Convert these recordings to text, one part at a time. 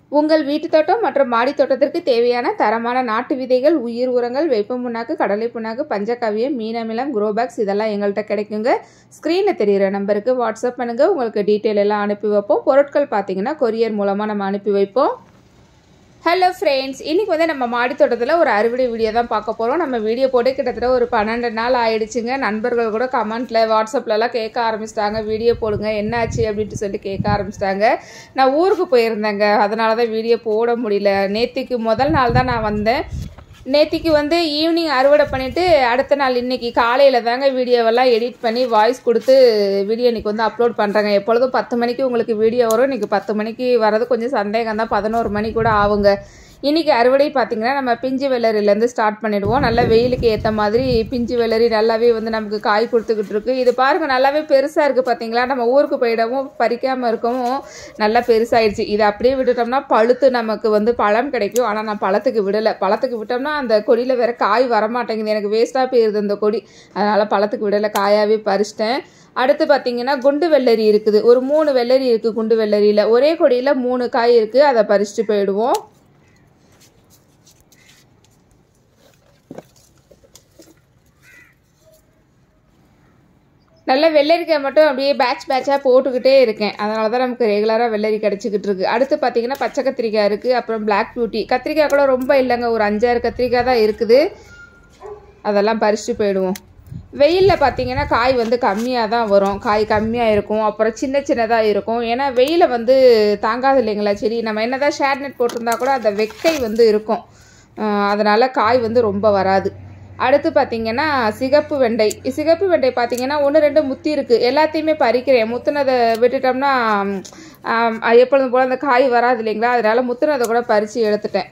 உங்கள் வீட்டு தோட்டம் மற்றும் மாடி தோட்டத்திற்கு தேவையான தரமான நாட்டு விதைகள் உயிர் உரங்கள் வேப்ப புண்ணாக்கு கடலை புண்ணாக்கு பஞ்சகாவியம் மீனமிலம் குரோபேக்ஸ் இதெல்லாம் எங்கள்கிட்ட கிடைக்குங்க ஸ்க்ரீனில் தெரிகிற நம்பருக்கு வாட்ஸ்அப் பண்ணுங்கள் உங்களுக்கு டீட்டெயில் எல்லாம் அனுப்பி வைப்போம் பொருட்கள் பார்த்தீங்கன்னா கொரியர் மூலமாக நம்ம அனுப்பி வைப்போம் ஹலோ ஃப்ரெண்ட்ஸ் இன்றைக்கி வந்து நம்ம மாடி தோட்டத்தில் ஒரு அறுவடை வீடியோ தான் பார்க்க போகிறோம் நம்ம வீடியோ போட்டு கிட்டத்தட்ட ஒரு பன்னெண்டு நாள் ஆயிடுச்சுங்க நண்பர்கள் கூட கமெண்ட்டில் வாட்ஸ்அப்லலாம் கேட்க ஆரம்பிச்சிட்டாங்க வீடியோ போடுங்க என்னாச்சு அப்படின்ட்டு சொல்லி கேட்க ஆரம்பிச்சிட்டாங்க நான் ஊருக்கு போயிருந்தேங்க அதனால தான் வீடியோ போட முடியல நேற்றுக்கு முதல் நாள் தான் நான் வந்தேன் நேத்திக்கு வந்து ஈவினிங் அறுவடை பண்ணிவிட்டு அடுத்த நாள் இன்னைக்கு காலையில் தாங்க வீடியோவெல்லாம் எடிட் பண்ணி வாய்ஸ் கொடுத்து வீடியோ இன்றைக்கி வந்து அப்லோட் பண்ணுறேங்க எப்பொழுதும் பத்து மணிக்கு உங்களுக்கு வீடியோ வரும் இன்றைக்கி பத்து மணிக்கு வர்றது கொஞ்சம் சந்தேகம் தான் பதினோரு மணி கூட ஆகுங்க இன்றைக்கி அறுவடை பார்த்திங்கன்னா நம்ம பிஞ்சு வெள்ளரிலேருந்து ஸ்டார்ட் பண்ணிடுவோம் நல்லா வெயிலுக்கு ஏற்ற மாதிரி பிஞ்சு வெள்ளரி நல்லாவே வந்து நமக்கு காய் கொடுத்துக்கிட்டு இருக்கு இது பாருங்கள் நல்லாவே பெருசாக இருக்குது பார்த்தீங்களா நம்ம ஊருக்கு போயிடவும் பறிக்காமல் இருக்கவும் நல்லா பெருசாகிடுச்சு இதை அப்படியே விட்டுட்டோம்னா பழுத்து நமக்கு வந்து பழம் கிடைக்கும் ஆனால் நான் பழத்துக்கு விடலை பழத்துக்கு விட்டோம்னா அந்த கொடியில் வேற காய் வரமாட்டேங்குது எனக்கு வேஸ்ட்டாக போயிருது அந்த கொடி அதனால் பழத்துக்கு விடலை காயாகவே பறிச்சிட்டேன் அடுத்து பார்த்தீங்கன்னா குண்டு வெள்ளரி இருக்குது ஒரு மூணு வெள்ளரி இருக்குது குண்டு வெள்ளரியில் ஒரே கொடியில் மூணு காய் இருக்குது அதை பறிச்சுட்டு போயிடுவோம் நல்ல வெள்ளரிக்காய் மட்டும் அப்படியே பேட்ச் பேட்சாக போட்டுக்கிட்டே இருக்கேன் அதனால தான் நமக்கு ரெகுலராக வெள்ளரி கிடச்சிக்கிட்டு இருக்கு அடுத்து பார்த்தீங்கன்னா பச்சை கத்திரிக்காய் இருக்குது அப்புறம் பிளாக் பியூட்டி கத்திரிக்காய் கூட ரொம்ப இல்லைங்க ஒரு அஞ்சாறு கத்திரிக்காய் தான் இருக்குது அதெல்லாம் பறிச்சுட்டு போயிடுவோம் வெயிலில் பார்த்தீங்கன்னா காய் வந்து கம்மியாக தான் வரும் காய் கம்மியாக இருக்கும் அப்புறம் சின்ன சின்னதாக இருக்கும் ஏன்னா வெயிலை வந்து தாங்காது இல்லைங்களா சரி நம்ம என்ன தான் ஷேட் நெட் போட்டிருந்தா கூட அந்த வெக்கை வந்து இருக்கும் அதனால் காய் வந்து ரொம்ப வராது அடுத்து பார்த்தீங்கன்னா சிகப்பு வெண்டை சிகப்பு வெண்டை பார்த்தீங்கன்னா ஒன்று ரெண்டு முத்தி இருக்குது எல்லாத்தையுமே பறிக்கிறேன் முத்துனதை விட்டுட்டோம்னா எப்பொழுதும் போல் அந்த காய் வராது இல்லைங்களா அதனால் முத்துனதை கூட பறித்து எடுத்துட்டேன்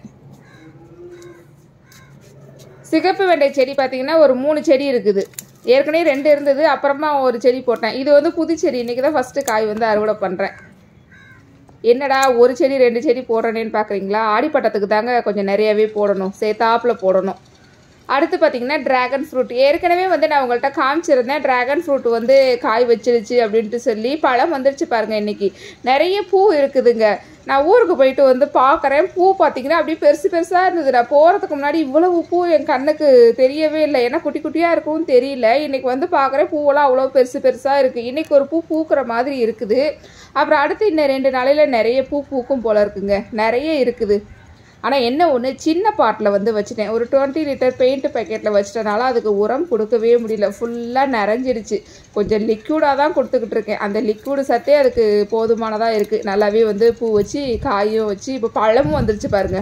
சிகப்பு வெண்டை செடி பார்த்தீங்கன்னா ஒரு மூணு செடி இருக்குது ஏற்கனவே ரெண்டு இருந்தது அப்புறமா ஒரு செடி போட்டேன் இது வந்து புது செடி இன்றைக்கி தான் ஃபஸ்ட்டு காய் வந்து அறுவடை பண்ணுறேன் என்னடா ஒரு செடி ரெண்டு செடி போடுறேன்னு பார்க்குறீங்களா ஆடிப்பட்டத்துக்கு தாங்க கொஞ்சம் நிறையவே போடணும் சேர்த்தாப்பில் போடணும் அடுத்து பார்த்தீங்கன்னா ட்ராகன் ஃப்ரூட் ஏற்கனவே வந்து நான் உங்கள்கிட்ட காமிச்சிருந்தேன் ட்ராகன் ஃப்ரூட் வந்து காய் வச்சிருச்சு அப்படின்ட்டு சொல்லி பழம் வந்துருச்சு பாருங்கள் இன்றைக்கி நிறைய பூ இருக்குதுங்க நான் ஊருக்கு போயிட்டு வந்து பார்க்குறேன் பூ பார்த்தீங்கன்னா அப்படியே பெருசு பெருசாக இருந்தது நான் போகிறதுக்கு முன்னாடி இவ்வளவு பூ என் கண்ணுக்கு தெரியவே இல்லை ஏன்னா குட்டி குட்டியாக இருக்கும்னு தெரியல இன்றைக்கி வந்து பார்க்குறேன் பூவெல்லாம் அவ்வளோ பெருசு பெருசாக இருக்குது இன்றைக்கி ஒரு பூ பூக்கிற மாதிரி இருக்குது அப்புறம் அடுத்து இன்னும் ரெண்டு நாளையில் நிறைய பூ பூக்கும் போல் இருக்குங்க நிறைய இருக்குது ஆனால் என்ன ஒன்று சின்ன பாட்டில் வந்து வச்சுட்டேன் ஒரு டுவெண்ட்டி லிட்டர் பெயிண்ட் பேக்கெட்டில் வச்சிட்டனால அதுக்கு உரம் கொடுக்கவே முடியல ஃபுல்லாக நிறைஞ்சிடுச்சு கொஞ்சம் லிக்யூடாக தான் கொடுத்துக்கிட்டு இருக்கேன் அந்த லிக்யூடு சத்தே அதுக்கு போதுமானதாக இருக்குது நல்லாவே வந்து பூ வச்சு காயும் வச்சு இப்போ பழமும் வந்துருச்சு பாருங்கள்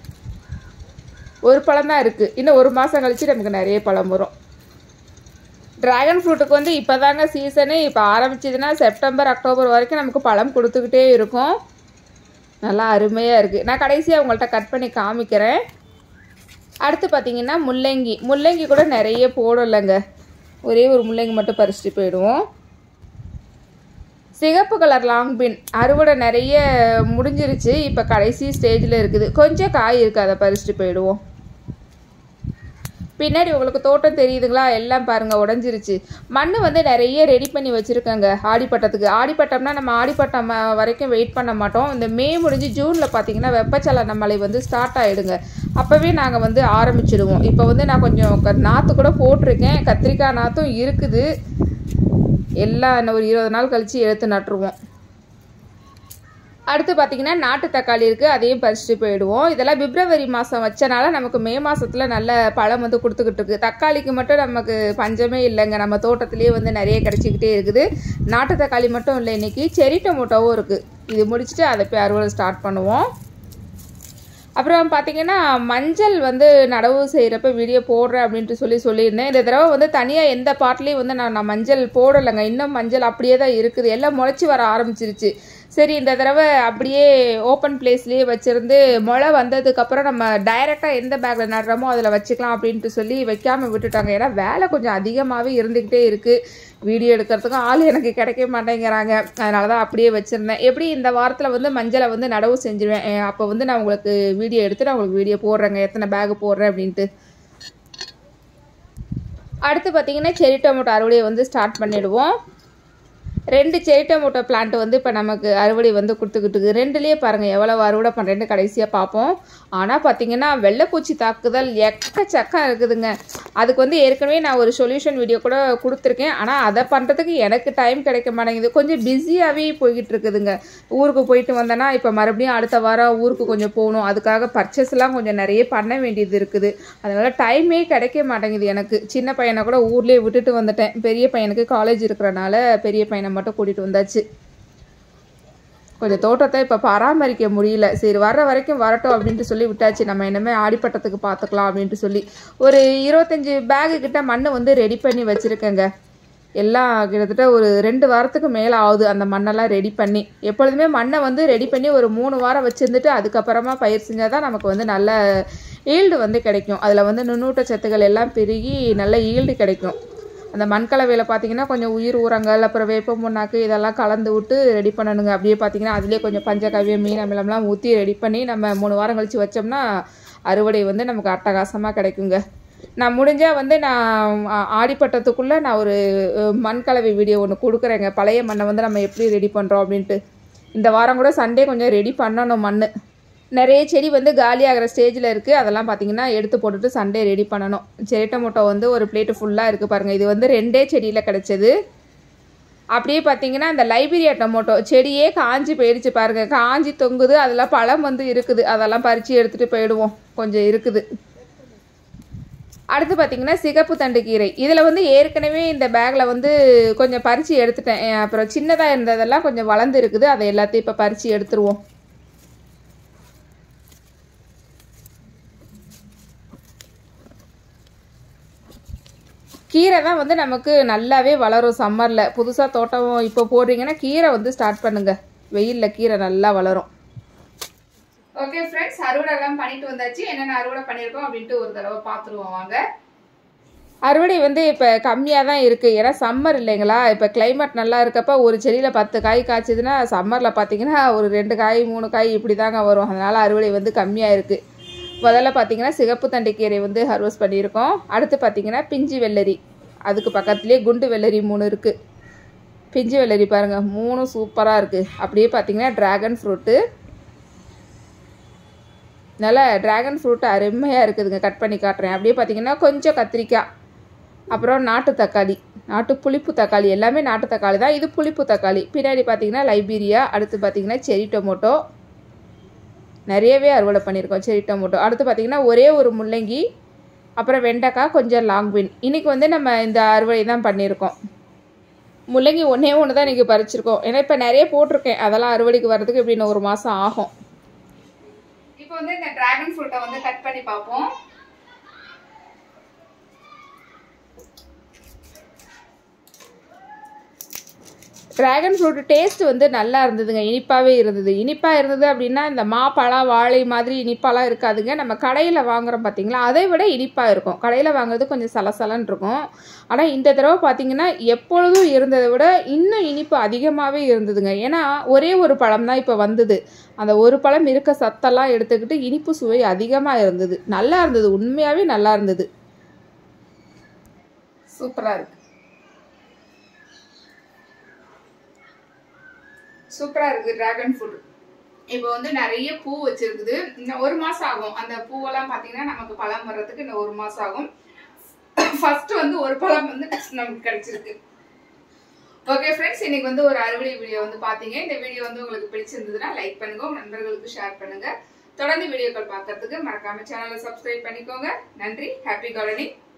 ஒரு பழம் தான் இருக்குது இன்னும் ஒரு மாதம் கழிச்சு நமக்கு நிறைய பழம் வரும் ட்ராகன் ஃப்ரூட்டுக்கு வந்து இப்போ தாங்க சீசனு இப்போ ஆரம்பிச்சதுன்னா செப்டம்பர் அக்டோபர் வரைக்கும் நமக்கு பழம் கொடுத்துக்கிட்டே இருக்கும் நல்லா அருமையாக இருக்குது நான் கடைசியாக உங்கள்கிட்ட கட் பண்ணி காமிக்கிறேன் அடுத்து பார்த்தீங்கன்னா முள்ளங்கி முள்ளங்கி கூட நிறைய போடலைங்க ஒரே ஒரு முள்ளங்கி மட்டும் பறிச்சுட்டு போயிடுவோம் சிகப்பு கலர் லாங் பின் அறுவடை நிறைய முடிஞ்சிருச்சு இப்போ கடைசி ஸ்டேஜில் இருக்குது கொஞ்சம் காய் இருக்குது அதை பறிச்சுட்டு போயிடுவோம் பின்னாடி உங்களுக்கு தோட்டம் தெரியுதுங்களா எல்லாம் பாருங்கள் உடஞ்சிருச்சு மண் வந்து நிறைய ரெடி பண்ணி வச்சுருக்கேங்க ஆடிப்பட்டத்துக்கு ஆடிப்பட்டம்னா நம்ம ஆடிப்பட்டம் வரைக்கும் வெயிட் பண்ண மாட்டோம் இந்த மே முடிஞ்சு ஜூனில் பார்த்தீங்கன்னா வெப்பச்சலன மழை வந்து ஸ்டார்ட் ஆகிடுங்க அப்போவே நாங்கள் வந்து ஆரம்பிச்சிடுவோம் இப்போ வந்து நான் கொஞ்சம் நாற்று கூட போட்டிருக்கேன் கத்திரிக்காய் நாற்றும் இருக்குது எல்லாம் இன்னும் ஒரு இருபது நாள் கழித்து எடுத்து நட்டுருவோம் அடுத்து பார்த்தீங்கன்னா நாட்டு தக்காளி இருக்குது அதையும் பறிச்சுட்டு போயிடுவோம் இதெல்லாம் பிப்ரவரி மாதம் வச்சனால நமக்கு மே மாதத்தில் நல்ல பழம் வந்து கொடுத்துக்கிட்டு இருக்கு தக்காளிக்கு மட்டும் நமக்கு பஞ்சமே இல்லைங்க நம்ம தோட்டத்திலேயே வந்து நிறைய கிடச்சிக்கிட்டே இருக்குது நாட்டு தக்காளி மட்டும் இல்லை இன்றைக்கி செரி டொமோட்டோவும் இருக்குது இது முடிச்சுட்டு அதை போய் அறுவடை ஸ்டார்ட் பண்ணுவோம் அப்புறம் பார்த்தீங்கன்னா மஞ்சள் வந்து நடவு செய்கிறப்ப வீடியோ போடுறேன் அப்படின்ட்டு சொல்லி சொல்லியிருந்தேன் இந்த தடவை வந்து தனியாக எந்த பாட்லேயும் வந்து நான் நான் மஞ்சள் போடலைங்க இன்னும் மஞ்சள் அப்படியே தான் இருக்குது எல்லாம் முளைச்சி வர ஆரம்பிச்சிருச்சு சரி இந்த தடவை அப்படியே ஓப்பன் பிளேஸ்லேயே வச்சுருந்து முளை வந்ததுக்கப்புறம் நம்ம டைரெக்டாக எந்த பேக்கில் நடுறோமோ அதில் வச்சுக்கலாம் அப்படின்ட்டு சொல்லி வைக்காமல் விட்டுட்டாங்க ஏன்னா வேலை கொஞ்சம் அதிகமாகவே இருந்துக்கிட்டே இருக்குது வீடியோ எடுக்கிறதுக்கும் ஆள் எனக்கு கிடைக்க மாட்டேங்கிறாங்க அதனால தான் அப்படியே வச்சுருந்தேன் எப்படி இந்த வாரத்தில் வந்து மஞ்சளை வந்து நடவு செஞ்சுருவேன் அப்போ வந்து நான் உங்களுக்கு வீடியோ எடுத்து நான் உங்களுக்கு வீடியோ போடுறேங்க எத்தனை பேக் போடுறேன் அப்படின்ட்டு அடுத்து பார்த்தீங்கன்னா செரி டொமேட்டோ அறுவடையை வந்து ஸ்டார்ட் பண்ணிடுவோம் ரெண்டு செரி டொமேட்டோ பிளான்ட் வந்து இப்போ நமக்கு அறுவடை வந்து கொடுத்துக்கிட்டு இருக்கு ரெண்டுலேயே பாருங்கள் எவ்வளோ அறுவடை பண்ணுறேன்னு கடைசியாக பார்ப்போம் ஆனால் பார்த்தீங்கன்னா வெள்ளைப்பூச்சி தாக்குதல் எக்கச்சக்கம் இருக்குதுங்க அதுக்கு வந்து ஏற்கனவே நான் ஒரு சொல்யூஷன் வீடியோ கூட கொடுத்துருக்கேன் ஆனால் அதை பண்ணுறதுக்கு எனக்கு டைம் கிடைக்க மாட்டேங்குது கொஞ்சம் பிஸியாகவே போய்கிட்டு இருக்குதுங்க ஊருக்கு போயிட்டு வந்தேன்னா இப்போ மறுபடியும் அடுத்த வாரம் ஊருக்கு கொஞ்சம் போகணும் அதுக்காக பர்ச்சேஸ்லாம் கொஞ்சம் நிறைய பண்ண வேண்டியது இருக்குது அதனால் டைமே கிடைக்க மாட்டேங்குது எனக்கு சின்ன பையனை கூட ஊர்லேயே விட்டுட்டு வந்துட்டேன் பெரிய பையனுக்கு காலேஜ் இருக்கிறனால பெரிய பையனை மட்டும் கூட்டிகிட்டு வந்தாச்சு கொஞ்சம் தோட்டத்தை இப்போ பராமரிக்க முடியல சரி வர்ற வரைக்கும் வரட்டும் அப்படின்ட்டு சொல்லி விட்டாச்சு நம்ம இனிமேல் ஆடிப்பட்டத்துக்கு பார்த்துக்கலாம் அப்படின்ட்டு சொல்லி ஒரு இருபத்தஞ்சி பேகு கிட்ட மண் வந்து ரெடி பண்ணி வச்சுருக்கேங்க எல்லாம் கிட்டத்தட்ட ஒரு ரெண்டு வாரத்துக்கு மேலே ஆகுது அந்த மண்ணெல்லாம் ரெடி பண்ணி எப்பொழுதுமே மண்ணை வந்து ரெடி பண்ணி ஒரு மூணு வாரம் வச்சுருந்துட்டு அதுக்கப்புறமா பயிர் செஞ்சால் தான் நமக்கு வந்து நல்ல ஈல்டு வந்து கிடைக்கும் அதில் வந்து நுண்ணூட்ட சத்துக்கள் எல்லாம் பெருகி நல்ல ஈல்டு கிடைக்கும் அந்த மண்கலவையில் பார்த்தீங்கன்னா கொஞ்சம் உயிர் உரங்கள் அப்புறம் வேப்ப முன்னாக்கு இதெல்லாம் கலந்து விட்டு ரெடி பண்ணணுங்க அப்படியே பார்த்தீங்கன்னா அதுலேயே கொஞ்சம் பஞ்சகவியம் மீன் அமிலம்லாம் ஊற்றி ரெடி பண்ணி நம்ம மூணு வாரம் கழித்து வச்சோம்னா அறுவடை வந்து நமக்கு அட்டகாசமாக கிடைக்குங்க நான் முடிஞ்சால் வந்து நான் ஆ- ஆடிப்பட்டத்துக்குள்ளே நான் ஒரு அஹ், மண்கலவை வீடியோ ஒன்று கொடுக்குறேங்க பழைய மண்ணை வந்து நம்ம எப்படி ரெடி பண்ணுறோம் அப்படின்ட்டு இந்த வாரம் கூட சண்டே கொஞ்சம் ரெடி பண்ணணும் மண் நிறைய செடி வந்து காலியாகிற ஸ்டேஜில் இருக்குது அதெல்லாம் பார்த்தீங்கன்னா எடுத்து போட்டுட்டு சண்டே ரெடி பண்ணணும் செரி டொமேட்டோ வந்து ஒரு பிளேட்டு ஃபுல்லாக இருக்குது பாருங்கள் இது வந்து ரெண்டே செடியில் கிடச்சது அப்படியே பார்த்தீங்கன்னா இந்த லைபீரியா டொமேட்டோ செடியே காஞ்சி போயிடுச்சு பாருங்க காஞ்சி தொங்குது அதில் பழம் வந்து இருக்குது அதெல்லாம் பறித்து எடுத்துகிட்டு போயிடுவோம் கொஞ்சம் இருக்குது அடுத்து பார்த்தீங்கன்னா சிகப்பு தண்டு கீரை இதில் வந்து ஏற்கனவே இந்த பேக்கில் வந்து கொஞ்சம் பறித்து எடுத்துட்டேன் அஹ் அப்புறம் சின்னதாக இருந்ததெல்லாம் கொஞ்சம் வளர்ந்து இருக்குது அதை எல்லாத்தையும் இப்போ பறித்து எடுத்துருவோம் கீரை தான் வந்து நமக்கு நல்லாவே வளரும் சம்மரில் புதுசாக தோட்டம் இப்போ போடுறீங்கன்னா கீரை வந்து ஸ்டார்ட் பண்ணுங்க வெயிலில் கீரை நல்லா வளரும் ஓகே ஃப்ரெண்ட்ஸ் அறுவடை எல்லாம் பண்ணிட்டு வந்தாச்சு என்னென்ன அறுவடை பண்ணியிருக்கோம் அப்படின்ட்டு ஒரு தடவை பார்த்துருவோம் வாங்க அறுவடை வந்து இப்போ கம்மியாக தான் இருக்குது ஏன்னா சம்மர் இல்லைங்களா இப்போ climate நல்லா இருக்கப்ப ஒரு செடியில் பத்து காய் காய்ச்சதுன்னா சம்மரில் பார்த்தீங்கன்னா ஒரு ரெண்டு காய் மூணு காய் இப்படி தாங்க வரும் அதனால் அறுவடை வந்து கம்மியாக இருக்குது முதல்ல பார்த்தீங்கன்னா சிகப்பு தண்டைக்கீரை வந்து ஹார்வெஸ்ட் பண்ணியிருக்கோம் அடுத்து பார்த்தீங்கன்னா பிஞ்சு வெள்ளரி அதுக்கு பக்கத்துலேயே குண்டு வெள்ளரி மூணு இருக்குது பிஞ்சு வெள்ளரி பாருங்கள் மூணும் சூப்பராக இருக்குது அப்படியே பார்த்தீங்கன்னா ட்ராகன் ஃப்ரூட்டு நல்லா ட்ராகன் ஃப்ரூட் அருமையாக இருக்குதுங்க கட் பண்ணி காட்டுறேன் அப்படியே பார்த்தீங்கன்னா கொஞ்சம் கத்திரிக்காய் அப்புறம் நாட்டு தக்காளி நாட்டு புளிப்பு தக்காளி எல்லாமே நாட்டு தக்காளி தான் இது புளிப்பு தக்காளி பின்னாடி பார்த்தீங்கன்னா லைபீரியா அடுத்து பார்த்தீங்கன்னா செரி டொமேட்டோ நிறையவே அறுவடை பண்ணியிருக்கோம் செரி டொமேட்டோ அடுத்து பார்த்தீங்கன்னா ஒரே ஒரு முள்ளங்கி அப்புறம் வெண்டைக்காய் கொஞ்சம் லாங் பீன் இன்றைக்கி வந்து நம்ம இந்த அறுவடை தான் பண்ணியிருக்கோம் முள்ளங்கி ஒன்றே ஒன்று தான் இன்றைக்கி பறிச்சிருக்கோம் ஏன்னா இப்போ நிறைய போட்டிருக்கேன் அதெல்லாம் அறுவடைக்கு வர்றதுக்கு இப்படின்னு ஒரு மாதம் ஆகும் இப்போ வந்து இந்த டிராகன் ஃப்ரூட்டை வந்து கட் பண்ணி பார்ப்போம் டிராகன் ஃப்ரூட் டேஸ்ட் வந்து நல்லா இருந்ததுங்க இனிப்பாகவே இருந்தது இனிப்பாக இருந்தது அப்படின்னா இந்த மாப்பழம் வாழை மாதிரி இனிப்பாலாம் இருக்காதுங்க நம்ம கடையில் வாங்குறோம் பார்த்தீங்களா அதை விட இனிப்பாக இருக்கும் கடையில் வாங்குறது கொஞ்சம் சலசலன்னு இருக்கும் ஆனால் இந்த தடவை பார்த்தீங்கன்னா எப்பொழுதும் இருந்ததை விட இன்னும் இனிப்பு அதிகமாகவே இருந்ததுங்க ஏன்னா ஒரே ஒரு பழம் தான் இப்போ வந்தது அந்த ஒரு பழம் இருக்க சத்தெல்லாம் எடுத்துக்கிட்டு இனிப்பு சுவை அதிகமாக இருந்தது நல்லா இருந்தது உண்மையாகவே நல்லா இருந்தது சூப்பராக இருக்கு சூப்பராக இருக்குது டிராகன் ஃப்ரூட் இப்போ வந்து நிறைய பூ வச்சிருக்குது இன்னும் ஒரு மாதம் ஆகும் அந்த பூவெல்லாம் பார்த்தீங்கன்னா நமக்கு பழம் வர்றதுக்கு இன்னும் ஒரு மாதம் ஆகும் ஃபர்ஸ்ட் வந்து ஒரு பழம் வந்து நமக்கு கிடைச்சிருக்கு ஓகே ஃப்ரெண்ட்ஸ் இன்னைக்கு வந்து ஒரு அறுவடை வீடியோ வந்து பார்த்தீங்க இந்த வீடியோ வந்து உங்களுக்கு பிடிச்சிருந்ததுன்னா லைக் பண்ணுங்க உங்க நண்பர்களுக்கு ஷேர் பண்ணுங்க தொடர்ந்து வீடியோக்கள் பார்க்கறதுக்கு மறக்காம சேனலை சப்ஸ்கிரைப் பண்ணிக்கோங்க நன்றி ஹாப்பி கார்டனிங்